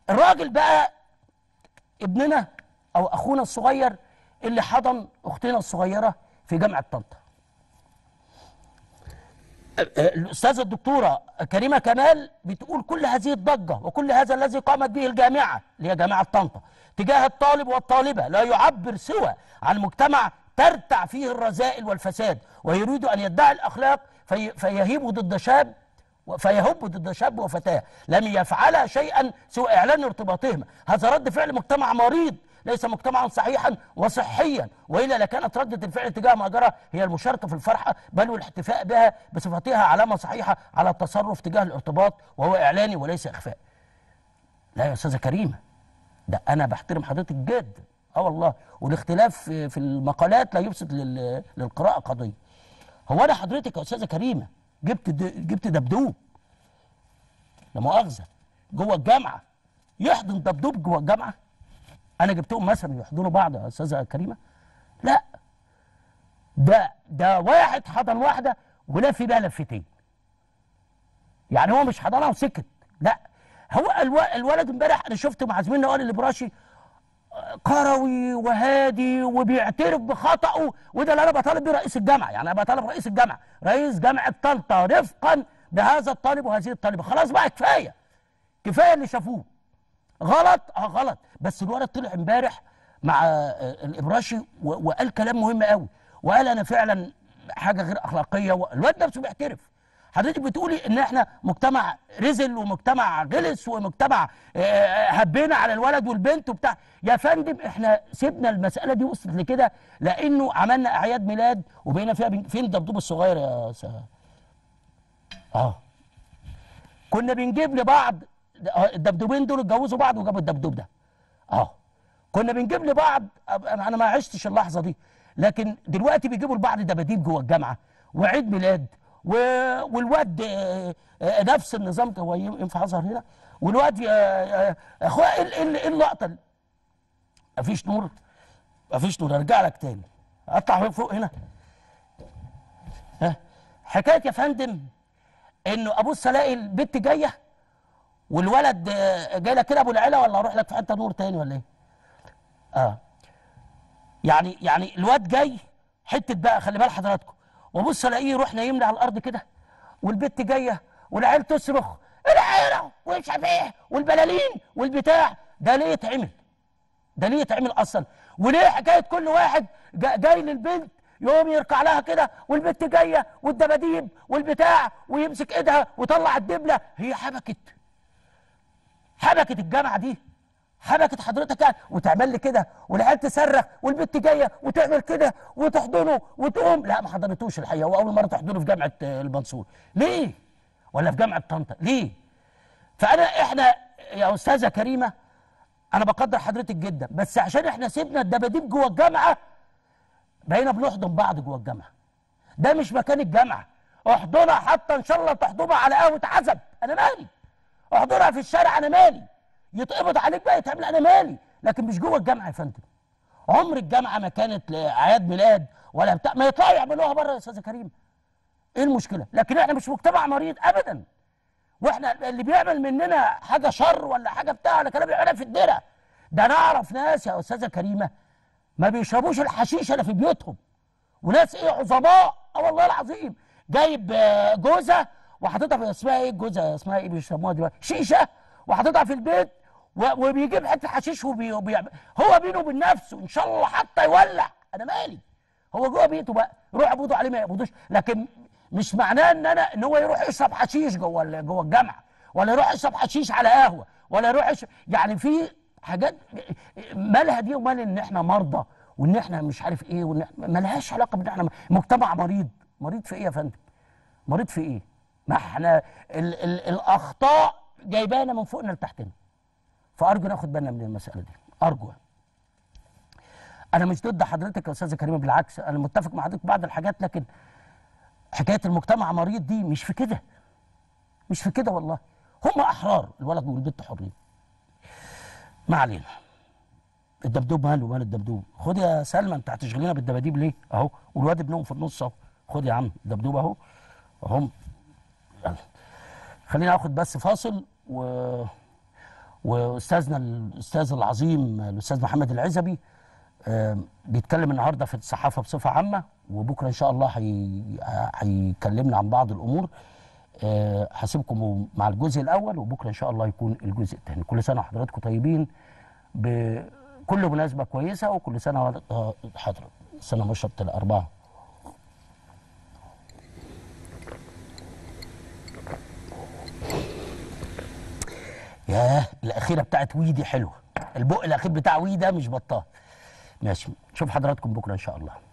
الراجل بقى ابننا او اخونا الصغير اللي حضن اختنا الصغيره في جامعه طنطا الاستاذه الدكتوره كريمه كمال بتقول كل هذه الضجه وكل هذا الذي قامت به الجامعه اللي هي جامعه طنطا تجاه الطالب والطالبه لا يعبر سوى عن مجتمع ترتع فيه الرذائل والفساد ويريد ان يدعي الاخلاق في فيهيب ضد شاب فيهب ضد شاب وفتاه لم يفعلا شيئا سوى اعلان ارتباطهما هذا رد فعل مجتمع مريض ليس مجتمعا صحيحا وصحيا والا لكانت رده الفعل تجاه ما جرى هي المشاركه في الفرحه بل والاحتفاء بها بصفتها علامه صحيحه على التصرف تجاه الارتباط وهو اعلاني وليس اخفاء. لا يا استاذه كريمه ده انا بحترم حضرتك جدا اه والله والاختلاف في في المقالات لا يفسد لل- للقراءه قضيه. هو انا حضرتك يا استاذه كريمه جبت د- جبت دبدوب لا مؤاخذه جوه الجامعه يحضن دبدوب جوه الجامعه انا جبتهم مثلا يحضنوا بعض يا استاذه كريمه لا ده ده واحد حضن واحده ولف بيها لفتين يعني هو مش حضنها وسكت لا هو الو... الولد امبارح انا شفته مع زميلنا وائل الابراشي آه، كروي وهادي وبيعترف بخطأه وده اللي انا بطالب بيه رئيس الجامعه يعني انا بطالب رئيس الجامعه رئيس جامعه طنطا رفقا بهذا الطالب وهذه الطالبه خلاص بقى كفايه كفايه اللي شافوه غلط اه غلط بس الولد طلع امبارح مع آه، الابراشي و- وقال كلام مهم قوي وقال انا فعلا حاجه غير اخلاقيه و- الواد نفسه بيعترف حضرتك بتقولي ان احنا مجتمع رزل ومجتمع غلس ومجتمع آه، هبينا على الولد والبنت وبتاع يا فندم احنا سيبنا المساله دي وصلت لكده لانه عملنا اعياد ميلاد وبقينا فيها بن- فين الدبدوب الصغير يا س... اه كنا بنجيب لبعض الدبدوبين دول اتجوزوا بعض وجابوا الدبدوب ده اه كنا بنجيب لبعض أب- انا ما عشتش اللحظه دي لكن دلوقتي بيجيبوا لبعض دباديب جوه الجامعه وعيد ميلاد و... والواد آه، آه، نفس النظام ده. هو ينفع اظهر هنا والواد آه، آه، اخويا ايه ال- ايه ال- إيه اللقطه ال- مفيش نور مفيش نور ارجع لك تاني اطلع فوق هنا ها حكايه يا فندم انه ابص الاقي البت جايه والولد آه، جاي لك كده ابو العيله ولا اروح لك في حته نور تاني ولا ايه؟ اه يعني يعني الواد جاي حته بقى خلي بال حضراتكم وابص الاقيه يروح نايم لي على الارض كده والبت جايه والعيال تصرخ العيله ومش عارف ايه والبلالين والبتاع ده ليه يتعمل؟ ده ليه يتعمل اصلا؟ وليه حكايه كل واحد جا- جاي للبنت يقوم يركع لها كده والبنت جايه والدباديب والبتاع ويمسك ايدها ويطلع الدبله هي حبكت حبكت الجامعه دي حبكت حضرتك يعني وتعمل لي كده والعيال تصرخ والبنت جايه وتعمل كده وتحضنه وتقوم لا ما حضنتوش الحقيقه واول مره تحضنه في جامعه آه، المنصور ليه؟ ولا في جامعه طنطا ليه؟ فانا احنا يا استاذه كريمه انا بقدر حضرتك جدا بس عشان احنا سيبنا الدباديب جوه الجامعه بقينا بنحضن بعض جوه الجامعه ده مش مكان الجامعه احضنها حتى ان شاء الله تحضنها على قهوه عزب انا مالي احضنها في الشارع انا مالي يتقبض عليك بقى يتعمل انا مالي لكن مش جوه الجامعه يا فندم عمر الجامعه ما كانت لاعياد ميلاد ولا بتاع ما يطلعوا يعملوها بره يا استاذه كريم ايه المشكله لكن احنا مش مجتمع مريض ابدا واحنا اللي بيعمل مننا حاجه شر ولا حاجه بتاع ولا كلام بيعملها في الدرع ده انا اعرف ناس يا استاذه كريمه ما بيشربوش الحشيش الا في بيوتهم وناس ايه عظماء اه والله العظيم جايب آه، جوزه وحاططها في اسمها ايه الجوزه اسمها ايه بيسموها دلوقتي شيشه وحاططها في البيت و- وبيجيب حته حشيش وبي- وبيعمل هو بينه وبين نفسه ان شاء الله حتى يولع انا مالي هو جوه بيته بقى يروح يقبضوا عليه ما يقبضوش لكن مش معناه ان انا ان هو يروح يشرب حشيش جوه ال- جوه الجامعه ولا يروح يشرب حشيش على قهوه ولا يروح يشرب يعني في حاجات مالها دي ومال ان احنا مرضى وان احنا مش عارف ايه وان إحنا مالهاش علاقه بان احنا مجتمع مريض مريض في ايه يا فندم مريض في ايه ما احنا ال ال الاخطاء جايبانا من فوقنا لتحتنا فارجو ناخد بالنا من المساله دي ارجو انا مش ضد حضرتك يا استاذه كريمه بالعكس انا متفق مع حضرتك في بعض الحاجات لكن حكايه المجتمع مريض دي مش في كده مش في كده والله هم احرار الولد والبنت حرين ما علينا الدبدوب ماله مال الدبدوب خد يا سلمى انت هتشغلينا بالدباديب ليه اهو والواد ابنهم في النص اهو خد يا عم الدبدوب اهو اهم يلا. خليني اخد بس فاصل و... واستاذنا الاستاذ العظيم الاستاذ محمد العزبي آه، بيتكلم النهارده في الصحافه بصفه عامه وبكره ان شاء الله هي- هيكلمنا عن بعض الامور آه، هسيبكم مع الجزء الاول وبكره ان شاء الله يكون الجزء الثاني كل سنه وحضراتكم طيبين بكل مناسبه كويسه وكل سنه و- حضرتك سنه مشرط الاربعه ياه الاخيره بتاعت ويدي حلوه البق الاخير بتاع ويدا مش بطال ماشي نشوف حضراتكم بكره ان شاء الله